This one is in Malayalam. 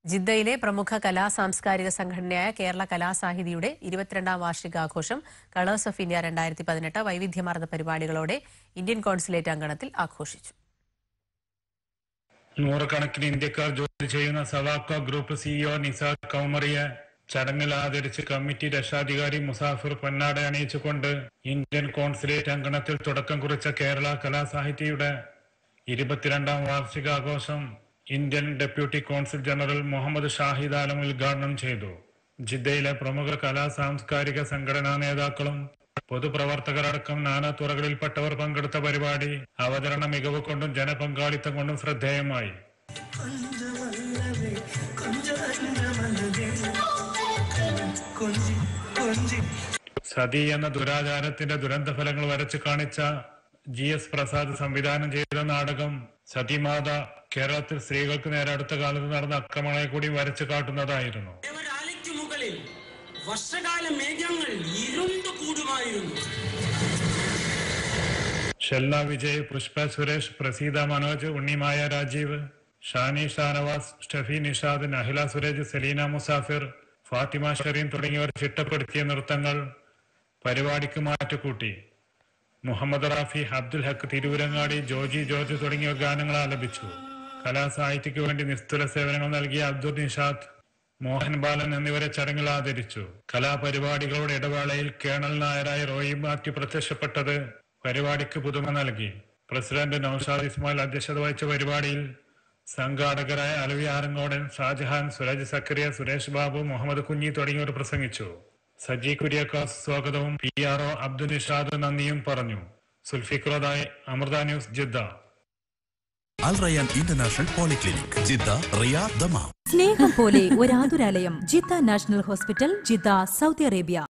ജിദ്ദയിലെ പ്രമുഖ കലാ സാംസ്കാരിക സംഘടനയായ കേരള കലാസാഹിതിയുടെ ഇരുപത്തിരണ്ടാം വാർഷികാഘോഷം കളേഴ്സ് ഓഫ് ഇന്ത്യ രണ്ടായിരത്തി പതിനെട്ട് വൈവിധ്യമാർന്ന പരിപാടികളോടെ ഇന്ത്യൻ കോൺസുലേറ്റ് അങ്കണത്തിൽ ആഘോഷിച്ചു നൂറുകണക്കിന് ഇന്ത്യക്കാർ ജോലി ചെയ്യുന്ന സവാക്ക ഗ്രൂപ്പ് സിഇഒ നിസാർ കൗമറിയെ ചടങ്ങിൽ ആദരിച്ച് കമ്മിറ്റി രക്ഷാധികാരി മുസാഫിർ പൊന്നാട അണിയിച്ചുകൊണ്ട് ഇന്ത്യൻ കോൺസുലേറ്റ് അങ്കണത്തിൽ തുടക്കം കുറിച്ച കേരള കലാസാഹിത്യയുടെ ഇരുപത്തിരണ്ടാം വാർഷികാഘോഷം Indian deputy consul general Mohammed Shahid Alam ഉദ്ഘാടനം ചെയ്തു ജിദ്ദയിലെ പ്രമുഖ കലാ സാംസ്കാരിക സംഘടനാ നേതാക്കളും പൊതുപ്രവർത്തകരടക്കം നാനാ തുറകളിൽപ്പെട്ടവർ പങ്കെടുത്ത പരിപാടി അവതരണ മികവ് കൊണ്ടും ജനപങ്കാളിത്തം കൊണ്ടും ശ്രദ്ധേയമായി கொஞ்சமல்லவே கொஞ்சம் அஞ்சமல்லவே கொஞ்சி கொஞ்சி സതി എന്ന ദുരാചാരത്തിന്റെ ദുരന്തഫലങ്ങൾ വരച്ചു കാണിച്ച ജി എസ് പ്രസാദ് സംവിധാനം ചെയ്ത നാടകം സതിമാത കേരളത്തിൽ സ്ത്രീകൾക്ക് നേരെ അടുത്ത കാലത്ത് നടന്ന അക്രമങ്ങളെ കൂടി വരച്ചു കാട്ടുന്നതായിരുന്നു ദേവരാലയ്ക്ക് മുകളിൽ വർഷകാല മേഘങ്ങൾ ഇരുണ്ടു കൂടുമായിരുന്നു ഷെല്ല വിജയ് പുഷ്പ സുരേഷ് പ്രസീത മനോജ് ഉണ്ണിമായ രാജീവ് ഷാനി ഷാനവാസ് സ്റ്റഫി നിഷാദ് നഹില സുരേജ് സെലീന മുസാഫിർ ഫാത്തിമ ഷെറീൻ തുടങ്ങിയവർ ചിട്ടപ്പെടുത്തിയ നൃത്തങ്ങൾ പരിപാടിക്ക് മാറ്റുകൂട്ടി മുഹമ്മദ് റാഫി അബ്ദുൽ ഹക്ക് തിരൂരങ്ങാടി ജോജി ജോർജ് തുടങ്ങിയ ഗാനങ്ങൾ ആലപിച്ചു കലാസാഹിത്യക്ക് വേണ്ടി നിസ്തുല സേവനങ്ങൾ നൽകിയ അബ്ദുൽ നിഷാദ് മോഹൻ ബാലൻ എന്നിവരെ ചടങ്ങിൽ ആദരിച്ചു കലാപരിപാടികളുടെ ഇടവേളയിൽ കേണൽ നായരായ റോയി മാറ്റി പ്രത്യക്ഷപ്പെട്ടത് പരിപാടിക്ക് പുതുമ നൽകി പ്രസിഡന്റ് നൌഷാദ് ഇസ്മായിൽ അധ്യക്ഷത വഹിച്ച പരിപാടിയിൽ സംഘാടകരായ അലവി ആറങ്ങോടൻ ഷാജഹാൻ സുരജ് സക്കറിയ സുരേഷ് ബാബു മുഹമ്മദ് കുഞ്ഞി തുടങ്ങിയവർ പ്രസംഗിച്ചു സജി കുര്യാക്കാസ് സ്വാഗതവും P R O Abdul Nishad നന്ദിയും പറഞ്ഞു സുൽഫിഖ്റോദായ് Amrita news Jeddah Al Rayan International Polyclinic Jeddah Riyadh Dammam സ്നേഹം പോലെ ഒരു ആതുരാലയം Jeddah National Hospital Jeddah Saudi Arabia